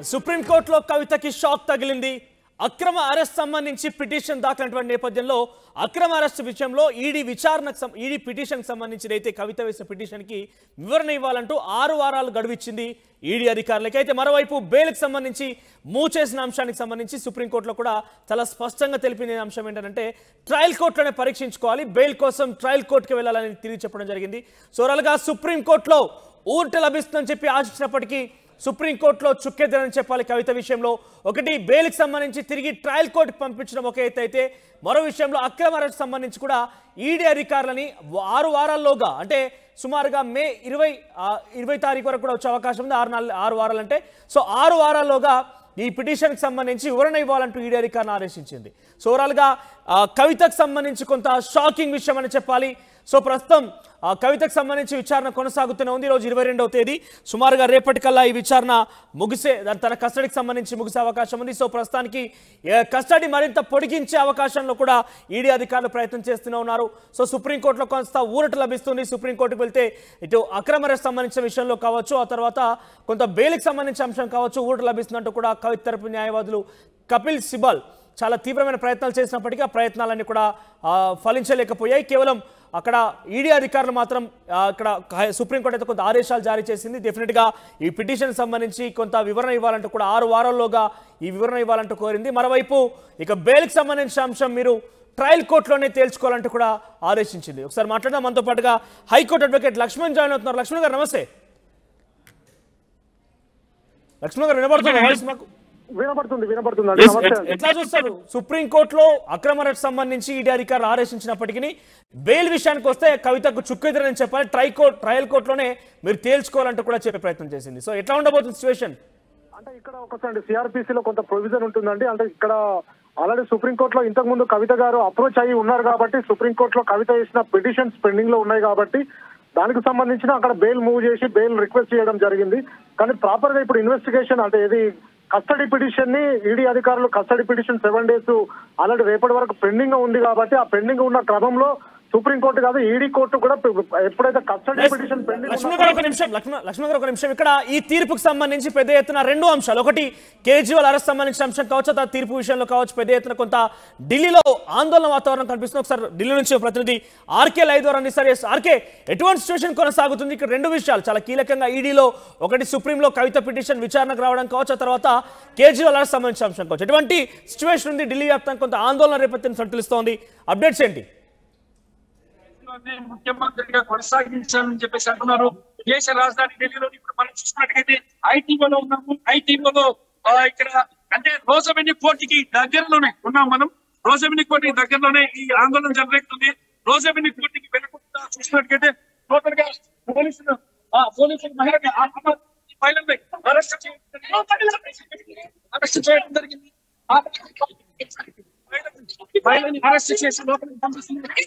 సుప్రీంకోర్టులో కవితకి షాక్ తగిలింది అక్రమ అరెస్ట్ సంబంధించి పిటిషన్ దాఖలైనటువంటి నేపథ్యంలో అక్రమ అరెస్ట్ విషయంలో ఈడీ విచారణకు సం- ఈడీ పిటిషన్కి సంబంధించి అయితే కవిత వేసిన పిటిషన్కి వివరణ ఇవ్వాలంటూ ఆరు వారాలు గడువిచ్చింది ఈడీ అధికారులకి అయితే మరోవైపు బెయిల్కి సంబంధించి మూవ్ చేసిన అంశానికి సంబంధించి సుప్రీంకోర్టులో కూడా చాలా స్పష్టంగా తెలిపిన అంశం ఏంటంటే ట్రయల్ కోర్టులోనే పరీక్షించుకోవాలి బెయిల్ కోసం ట్రయల్ కోర్టుకి వెళ్ళాలని తిరిగి చెప్పడం జరిగింది సో ఓవరాల్గా సుప్రీంకోర్టులో ఊరట లభిస్తుందని చెప్పి ఆశించినప్పటికీ సుప్రీంకోర్టులో చుక్కెద్దరని చెప్పాలి కవిత విషయంలో ఒకటి బెయిల్కి సంబంధించి తిరిగి ట్రయల్ కోర్టుకు పంపించడం ఒక ఎత్తు అయితే మరో విషయంలో అక్రమ అరెస్ట్ సంబంధించి కూడా ఈడీ అధికారులని ఆరు వారాల్లోగా అంటే సుమారుగా మే ఇరవై ఆ, ఇరవై తారీఖు వరకు కూడా వచ్చే అవకాశం ఉంది ఆరు నాలుగు ఆరు వారాలంటే సో ఆరు వారాల్లోగా ఈ పిటిషన్కి సంబంధించి వివరణ ఇవ్వాలంటూ ఈడీ అధికారులను ఆదేశించింది సో ఓవరాల్గా ఆ, కవితకు సంబంధించి కొంత షాకింగ్ విషయం అని చెప్పాలి సో ప్రస్తుతం ఆ కవితకు సంబంధించి విచారణ కొనసాగుతూనే ఉంది ఈరోజు ఇరవై రెండవ తేదీ సుమారుగా రేపటికల్లా ఈ విచారణ ముగిసే దాని తన కస్టడీకి సంబంధించి ముగిసే అవకాశం ఉంది సో ప్రస్తుతానికి ఏ, కస్టడీ మరింత పొడిగించే అవకాశంలో కూడా ఈడీ అధికారులు ప్రయత్నం చేస్తూనే ఉన్నారు సో సుప్రీంకోర్టులో కొంత ఊరట లభిస్తుంది సుప్రీంకోర్టుకు వెళ్తే ఇటు అక్రమ అరెస్ట్ సంబంధించిన విషయంలో కావచ్చు ఆ తర్వాత కొంత బెయిల్కి సంబంధించిన అంశం కావచ్చు ఊరట లభిస్తున్నట్టు కూడా కవిత తరపు న్యాయవాదులు కపిల్ సిబాల్ చాలా తీవ్రమైన ప్రయత్నాలు చేసినప్పటికీ ఆ ప్రయత్నాలన్నీ కూడా ఆ, ఫలించలేకపోయాయి కేవలం అక్కడ ఈడీ అధికారులు మాత్రం ఆ, ఇక్కడ క- సుప్రీంకోర్టు అయితే కొంత ఆదేశాలు జారీ చేసింది డెఫినెట్గా ఈ పిటిషన్ సంబంధించి కొంత వివరణ ఇవ్వాలంటూ కూడా ఆరు వారాల్లోగా ఈ వివరణ ఇవ్వాలంటూ కోరింది మరోవైపు ఇక బెయిల్కి సంబంధించిన అంశం మీరు ట్రయల్ కోర్టులోనే తేల్చుకోవాలంటూ కూడా ఆదేశించింది ఒకసారి మాట్లాడదాం మనతో పాటుగా హైకోర్టు అడ్వకేట్ లక్ష్మణ్ జాయిన్ అవుతున్నారు లక్ష్మణ్ గారు నమస్తే లక్ష్మణ్ గారు వినబడుతుంది వాయిస్ మాకు వినపడుతుంది వినపడుతుంది అండి నమస్తే అండి. ఎట్లా చూస్తారు సుప్రీంకోర్టులో అక్రమ అరెస్ట్ సంబంధించి ఈడీ అధికారులు ఆదేశించినప్పటికీ బెయిల్ విషయానికి వస్తే కవితకు చుక్కెదురని చెప్పాలి ట్రై కోర్ట్ ట్రయల్ కోర్టులోనే మీరు తేల్చుకోవాలంటూ కూడా చెప్పే ప్రయత్నం చేసింది సో ఎట్లా ఉండబోతుంది సిచ్యువేషన్ అంటే ఇక్కడ ఒకసారి సిఆర్పిసి లో కొంత ప్రొవిజన్ ఉంటుందండి అంటే ఇక్కడ ఆల్రెడీ సుప్రీంకోర్టులో ఇంతకు ముందు కవిత గారు అప్రోచ్ అయ్యి ఉన్నారు కాబట్టి సుప్రీంకోర్టులో కవిత చేసిన పిటిషన్స్ పెండింగ్ లో ఉన్నాయి కాబట్టి దానికి సంబంధించిన అక్కడ బెయిల్ మూవ్ చేసి బెయిల్ రిక్వెస్ట్ చేయడం జరిగింది కానీ ప్రాపర్ గా ఇప్పుడు ఇన్వెస్టిగేషన్ అంటే ఇది కస్టడీ పిటిషన్ ని ఈడీ అధికారులు custody petition seven days already రేపటి వరకు పెండింగ్ ఉంది కాబట్టి ఆ పెండింగ్ ఉన్న క్రమంలో సుప్రీంకోర్టు కాదు ఈడీ కోర్టు కూడా ఎప్పుడైతే కస్టడీ పిటిషన్ పెండింగ్ లక్ష్మణ్ గారు ఒక నిమిషం లక్ష్మణ్ లక్ష్మణ్ గారు ఒక నిమిషం ఇక్కడ ఈ తీర్పుకు సంబంధించి పెద్ద ఎత్తున రెండు అంశాలు ఒకటి కేజ్రీవాల్ అరెస్ట్ సంబంధించిన అంశం కావచ్చు ఆ తీర్పు విషయంలో కావచ్చు పెద్ద ఎత్తున కొంత ఢిల్లీలో ఆందోళన వాతావరణం కనిపిస్తుంది ఒకసారి ఢిల్లీ నుంచి ఒక ప్రతినిధి ఆర్కే లైవ్ ద్వారా అందిస్తారు ఎస్ ఆర్కే ఎటువంటి సిచ్యువేషన్ కొనసాగుతుంది ఇక్కడ రెండు విషయాలు చాలా కీలకంగా ఈడీలో ఒకటి సుప్రీంలో కవిత పిటిషన్ విచారణకు రావడం కావచ్చు ఆ తర్వాత కేజ్రీవాల్ అరెస్ట్ సంబంధించిన అంశం కావచ్చు ఎటువంటి సిచ్యువేషన్ ఉంది ఢిల్లీ వ్యాప్తంగా కొంత ఆందోళన రేపొత్తిన తెలుస్తోంది అప్డేట్స్ ఏంటి దేశంలోనే ముఖ్యమంత్రిగా కొనసాగించాలని చెప్పేసి అంటున్నారు దేశ రాజధాని ఢిల్లీలో ఇప్పుడు మనం చూసినట్టుగైతే ఐటీఓలో ఉన్నాము ఐటీఓలో ఇక్కడ అంటే రోజవెన్ని కోర్టుకి దగ్గరలోనే ఉన్నాం మనం రోజవెన్ని కోర్టుకి దగ్గరలోనే ఈ ఆందోళన జరుగుతుంది రోజవెన్ని కోర్టుకి వెళ్ళకుండా చూసినట్టుగైతే టోటల్ గా పోలీసులు ఆ పోలీసులు మహిళని ఆ- ఆ- ఈ మహిళల్ని అరెస్ట్ చేయడం అరెస్ట్ చేయడం జరిగింది ఆ మహిళని అరెస్ట్ చేసి లోపలికి పంపిస్తున్నారు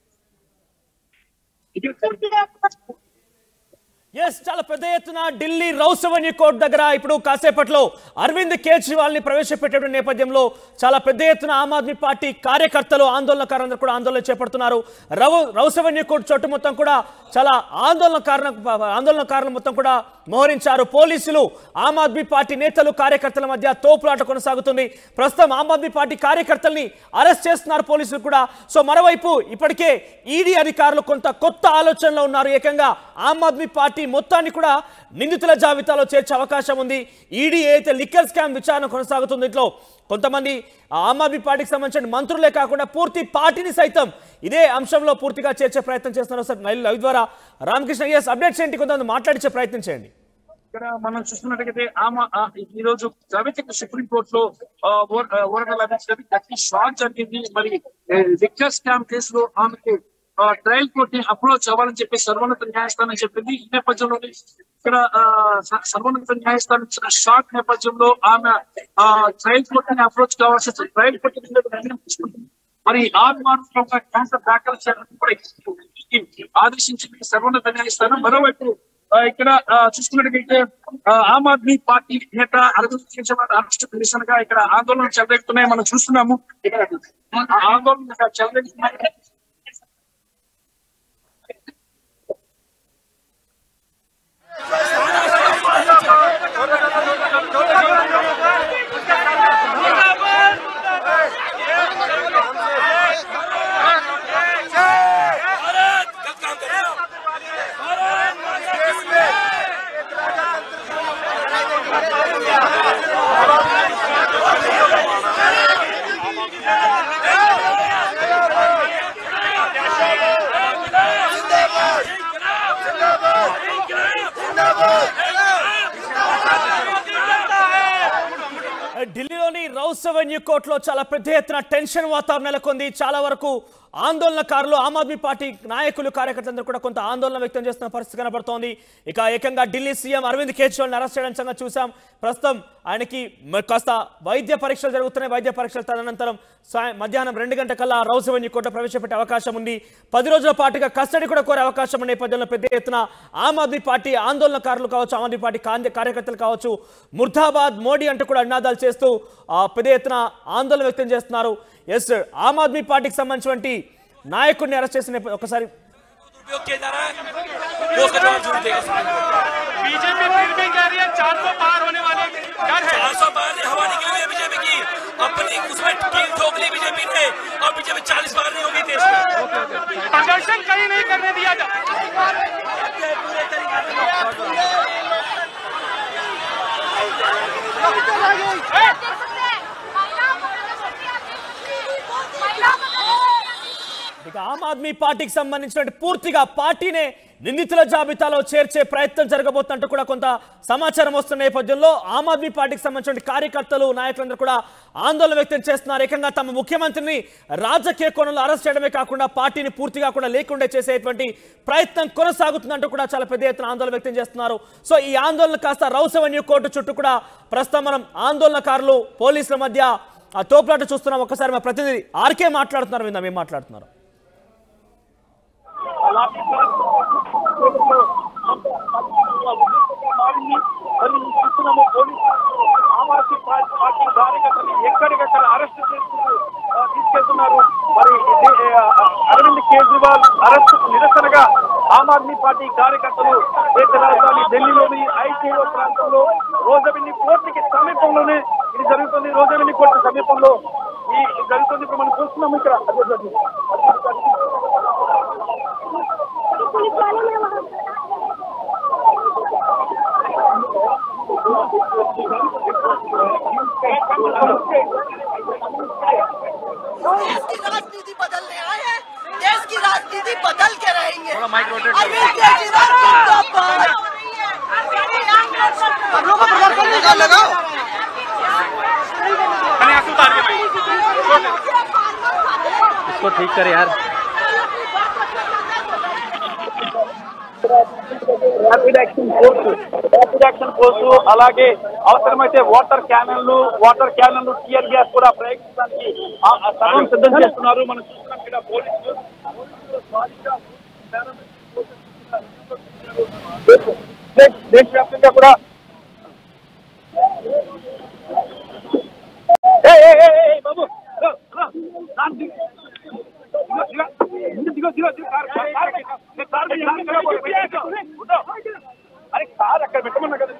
ఎస్ చాలా పెద్ద ఎత్తున ఢిల్లీ రౌస్ అవెన్యూ కోర్ట్ దగ్గర ఇప్పుడు కాసేపట్లో అరవింద్ కేజ్రీవాల్ ని ప్రవేశపెట్టే నేపథ్యంలో చాలా పెద్ద ఎత్తున ఆమ్ ఆద్మీ పార్టీ కార్యకర్తలు ఆందోళనకారులందరూ కూడా ఆందోళన చేపడుతున్నారు రౌ రౌస్ అవెన్యూ కోర్ట్ చోటు మొత్తం కూడా చాలా ఆందోళన కారణ ఆందోళనకారులు మొత్తం కూడా మోహరించారు పోలీసులు ఆమ్ ఆద్మీ పార్టీ నేతలు కార్యకర్తల మధ్య తోపులాట కొనసాగుతుంది ప్రస్తుతం ఆమ్ ఆద్మీ పార్టీ కార్యకర్తల్ని అరెస్ట్ చేస్తున్నారు పోలీసులు కూడా సో మరోవైపు ఇప్పటికే ఈడీ అధికారులు కొంత కొత్త ఆలోచనలో ఉన్నారు ఏకంగా ఆమ్ ఆద్మీ పార్టీ మొత్తాన్ని కూడా నిందితుల జాబితాలో చేర్చే అవకాశం ఉంది ఈడీ ఏదైతే లిక్కర్ స్కామ్ విచారణ కొనసాగుతుంది ఇంట్లో కొంతమంది ఆమ్ ఆద్మీ పార్టీకి సంబంధించిన మంత్రులే కాకుండా పూర్తి పార్టీని సైతం ఇదే అంశంలో పూర్తిగా చేర్చే ప్రయత్నం చేస్తున్నారు సార్ లైవ్ లైవ్ ద్వారా రామకృష్ణ ఎస్ అప్డేట్స్ ఏంటి కొంతమంది మాట్లాడించే ప్రయత్నం చేయండి ఇక్కడ మనం చూస్తున్నట్టుగైతే ఆమె ఆ, ఈ రోజు కవితకు సుప్రీం కోర్టులో ఊరట లభించినది గట్టి షాక్ జరిగింది మరి లిక్కర్ స్కామ్ కేసులో ఆమెకు ట్రయల్ కోర్ట్ ని అప్రోచ్ అవ్వాలని చెప్పి సర్వోన్నత న్యాయస్థానం చెప్పింది ఈ నేపథ్యంలోనే ఇక్కడ ఆ, స- సర్వోన్నత న్యాయస్థానం ఇచ్చిన షాక్ నేపథ్యంలో ఆమె ట్రయల్ కోర్ట్ ని అప్రోచ్ కావాల్సి వచ్చింది ట్రయల్ కోర్ట్ ని నిర్ణయం తీసుకుంటుంది మరి ఆత్మానుభవంగా క్యాన్సర్ దాఖలు చేయాలని కూడా ఈ ఆదేశించింది సర్వోన్నత న్యాయస్థానం మరోవైపు ఆ, ఇక్కడ ఆ, చూసుకున్నట్టుగైతే ఆ, ఆమ్ ఆద్మీ పార్టీ నేత అరవింద్ కేజ్రీవాల్ అరెస్ట్ కమిషన్ గా ఇక్కడ ఆందోళన చెలరేగుతున్నాయి మనం చూస్తున్నాము ఇక్కడ ఆ ఆందోళన చెలరేగుతున్నాయి Go, go, go, go, go, go, go, go, go, go, go, go, go, go, go, go, Rouse Avenue కోర్టులో చాలా పెద్ద ఎత్తున టెన్షన్ వాతావరణం నెలకొంది చాలా వరకు ఆందోళనకారులు ఆమ్ ఆద్మీ పార్టీ నాయకులు కార్యకర్తలందరూ కూడా కొంత ఆందోళన వ్యక్తం చేస్తున్న పరిస్థితి కనబడుతోంది ఇక ఏకంగా ఢిల్లీ సీఎం అరవింద్ కేజ్రీవాల్ని అరెస్ట్ చేయడం సంగతి చూసాం ప్రస్తుతం ఆయనకి మ- కాస్త వైద్య పరీక్షలు జరుగుతున్నాయి వైద్య పరీక్షల తదనంతరం సాయం మధ్యాహ్నం రెండు గంటకల్లా రౌస్ అవెన్యూ కోర్టు ప్రవేశపెట్టే అవకాశం ఉంది పది రోజుల పాటుగా కస్టడీ కూడా కోరే అవకాశం ఉన్న నేపథ్యంలో పెద్ద ఎత్తున ఆమ్ ఆద్మీ పార్టీ ఆందోళనకారులు కావచ్చు ఆమ్ ఆద్మీ పార్టీ కాంగ్రె- కార్యకర్తలు కావచ్చు ముర్దాబాద్ మోడీ అంటూ కూడా నినాదాలు చేస్తూ ఆ, పెద్ద ఎత్తున ఆందోళన వ్యక్తం చేస్తున్నారు ఎస్ ఆమ్ ఆద్మీ పార్టీకి సంబంధించినటువంటి నాయకుడిని అరెస్ట్ చేసిన నేప- ఒకసారి उपयोग किया जा रहा है वो उसका जवाब जरूर देगा बीजेपी फिर भी कह रही है चार सौ पार होने वाले डर है चार सौ बार ने हवा निकली हुई है बीजेपी की अपनी उसमें कील ठोक ली बीजेपी ने और बीजेपी चालीस बार नहीं होगी देश में प्रदर्शन कहीं नहीं करने दिया जा ఇక ఆమ్ ఆద్మీ పార్టీకి సంబంధించినటువంటి పూర్తిగా పార్టీనే నిందితుల జాబితాలో చేర్చే ప్రయత్నం జరగబోతున్నట్టు కూడా కొంత సమాచారం వస్తున్న నేపథ్యంలో ఆమ్ ఆద్మీ పార్టీకి సంబంధించిన కార్యకర్తలు నాయకులందరూ కూడా ఆందోళన వ్యక్తం చేస్తున్నారు ఏకంగా తమ ముఖ్యమంత్రిని రాజకీయ కోణంలో అరెస్ట్ చేయడమే కాకుండా పార్టీని పూర్తిగా కూడా లేకుండా చేసేటువంటి ప్రయత్నం కొనసాగుతుందంటూ కూడా చాలా పెద్ద ఎత్తున ఆందోళన వ్యక్తం చేస్తున్నారు సో ఈ ఆందోళన కాస్త రౌస్ అవెన్యూ కోర్టు చుట్టూ కూడా ప్రస్తుతం మనం ఆందోళనకారులు పోలీసుల మధ్య ఆ తోపులాట చూస్తున్నాం ఒక్కసారి మా ప్రతినిధి ఆర్కే మాట్లాడుతున్నారు విందాం ఏం మాట్లాడుతున్నారు ఆమ్ ఆద్మీ పార్టీ కార్యకర్తలు ఎక్కడికక్కడ అరెస్ట్ చేస్తున్నారు ఆ, తీసుకెళ్తున్నారు మరి ఇది, ఆ, అరవింద్ కేజ్రీవాల్ అరెస్ట్ నిరసనగా ఆమ్ ఆద్మీ పార్టీ కార్యకర్తలు దేశ రాజధాని ఢిల్లీలోని ఐటీఓ ప్రాంతంలో రోజవెల్లి కోర్టుకి సమీపంలోనే ఇది జరుగుతుంది రోజవెల్లి కోర్టు సమీపంలో ఈ జరుగుతుంది ఇప్పుడు మనం చూస్తున్నాము ఇక్కడ అదే జరిగింది. देश की राजनीति बदलने आए हैं देश की राजनीति बदल के रहेंगे अरविंद केजरीवाल जिंदाबाद हम लोग को प्रदर्शन निकाल लगाओ इसको ठीक करे यार rapid action force rapid action force అలాగే అవసరమైతే వాటర్ క్యానన్లు వాటర్ క్యానన్లు టియర్ గ్యాస్ కూడా ప్రయోగించడానికి ఆ- ఆ సర్వం సిద్ధం చేస్తున్నారు మనం చూస్తున్నాం ఇక్కడ పోలీసులు దేశ- దేశవ్యాప్తంగా కూడా ఏ ఏ ఏ ఏ, బాబు రా, రా, నాన్న దిగు. దిగు, దిగు. దిగు, దిగు, దిగు, కారు, కారు, కారు పెట్టు. ఏ, కారు పెట్టు, కారు పెట్టు. ఉండు. అరే కారు అక్కడ పెట్టమన్నా కదా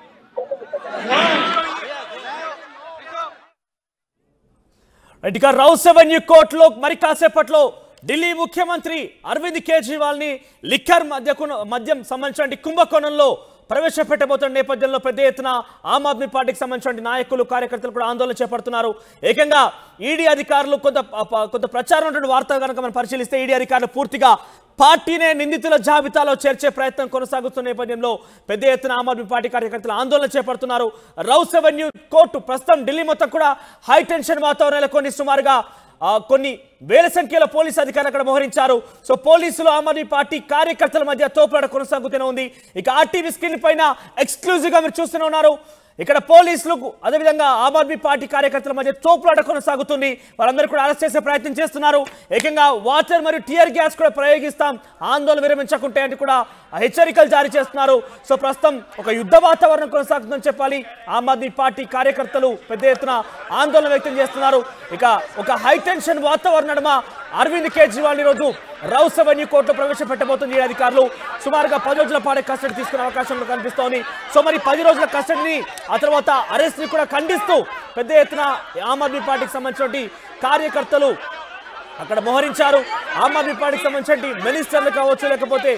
రైట్ ఇక రౌస్ అవెన్యూ కోర్టులో మరి కాసేపట్లో ఢిల్లీ ముఖ్యమంత్రి అరవింద్ కేజ్రీవాల్ ని లిక్కర్ మద్యకు మద్యం సంబంధించిన కుంభకోణంలో ప్రవేశపెట్టబోతున్న నేపథ్యంలో పెద్ద ఎత్తున ఆమ్ ఆద్మీ పార్టీకి సంబంధించిన నాయకులు కార్యకర్తలు కూడా ఆందోళన చేపడుతున్నారు ఏకంగా ఈడీ అధికారులు కొంత ప- కొంత ప్రచారం ఉన్నటువంటి వార్త కనుక మనం పరిశీలిస్తే ఈడీ అధికారులు పూర్తిగా పార్టీనే నిందితుల జాబితాలో చేర్చే ప్రయత్నం కొనసాగుతున్న నేపథ్యంలో పెద్ద ఎత్తున ఆమ్ ఆద్మీ పార్టీ కార్యకర్తలు ఆందోళన చేపడుతున్నారు రౌస్ అవెన్యూ కోర్టు ప్రస్తుతం ఢిల్లీ మొత్తం కూడా హై టెన్షన్ వాతావరణం నెలకొని సుమారుగా ఆ, కొన్ని వేల సంఖ్యలో పోలీసు అధికారులు అక్కడ మోహరించారు సో పోలీసులు ఆమ్ ఆద్మీ పార్టీ కార్యకర్తల మధ్య తోపులాట కొనసాగుతూనే ఉంది ఇక ఆర్టీవీ స్క్రీన్ పైన ఎక్స్క్లూజివ్ గా మీరు చూస్తూనే ఉన్నారు ఇక్కడ పోలీసులకు అదేవిధంగా ఆమ్ ఆద్మీ పార్టీ కార్యకర్తల మధ్య తోపులాట కొనసాగుతుంది వాళ్ళందరూ కూడా అరెస్ట్ చేసే ప్రయత్నం చేస్తున్నారు ఏకంగా వాటర్ మరియు టియర్ గ్యాస్ కూడా ప్రయోగిస్తాం ఆందోళన విరమించకుంటే అని కూడా హెచ్చరికలు జారీ చేస్తున్నారు సో ప్రస్తుతం ఒక యుద్ధ వాతావరణం కొనసాగుతుందని చెప్పాలి ఆమ్ ఆద్మీ పార్టీ కార్యకర్తలు పెద్ద ఎత్తున ఆందోళన వ్యక్తం చేస్తున్నారు ఇక ఒక హై టెన్షన్ వాతావరణం నడుమ అరవింద్ కేజ్రీవాల్ ఈ రోజు రౌస్ అవెన్యూ కోర్టులో ప్రవేశపెట్టబోతుంది ఈ అధికారులు సుమారుగా పది రోజుల పాటు కస్టడీ తీసుకునే అవకాశం కూడా కనిపిస్తోంది సో మరి పది రోజుల కస్టడీని ఆ తర్వాత అరెస్ట్ ని కూడా ఖండిస్తూ పెద్ద ఎత్తున ఆమ్ ఆద్మీ పార్టీకి సంబంధించినటువంటి కార్యకర్తలు అక్కడ మోహరించారు ఆమ్ ఆద్మీ పార్టీకి సంబంధించిన మినిస్టర్లు కావచ్చు లేకపోతే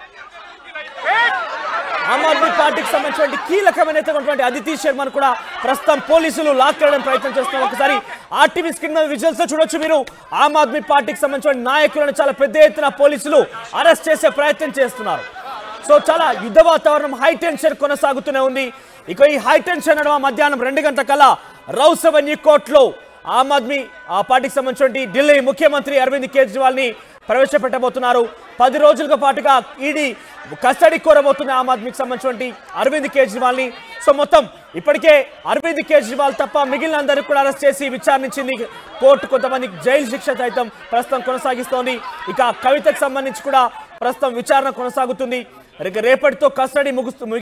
ఆమ్ ఆద్మీ పార్టీకి సంబంధించిన కీలకమైన నేతటువంటి అదితి శర్మను కూడా ప్రస్తుతం పోలీసులు లాక్ చేయడం ప్రయత్నం చేస్తున్నారు ఒకసారి ఆర్టీవీ స్క్రీన్ మీద విజువల్స్ లో చూడొచ్చు మీరు ఆమ్ ఆద్మీ పార్టీకి సంబంధించిన నాయకులను చాలా పెద్ద ఎత్తున పోలీసులు అరెస్ట్ చేసే ప్రయత్నం చేస్తున్నారు సో చాలా యుద్ధ వాతావరణం హై టెన్షన్ కొనసాగుతూనే ఉంది ఇక ఈ హై టెన్షన్ నడుమ మధ్యాహ్నం రెండు గంటల కల్లా రౌస్ అవెన్యూ కోర్టులో ఆమ్ ఆద్మీ ఆ పార్టీకి సంబంధించిన ఢిల్లీ ముఖ్యమంత్రి అరవింద్ కేజ్రీవాల్ ని ప్రవేశపెట్టబోతున్నారు పది రోజుల పాటుగా ఈడీ కస్టడీ కోరబోతున్న ఆమ్ ఆద్మీకి సంబంధించిన అరవింద్ కేజ్రీవాల్ ని సో మొత్తం ఇప్పటికే అరవింద్ కేజ్రీవాల్ తప్ప మిగిలిన అందరినీ కూడా అరెస్ట్ చేసి విచారించింది కోర్టు కొంతమందికి జైలు శిక్ష సైతం ప్రస్తుతం కొనసాగిస్తోంది ఇక కవితకు సంబంధించి కూడా ప్రస్తుతం విచారణ కొనసాగుతుంది రేపటితో కస్టడీ ముగుస్తు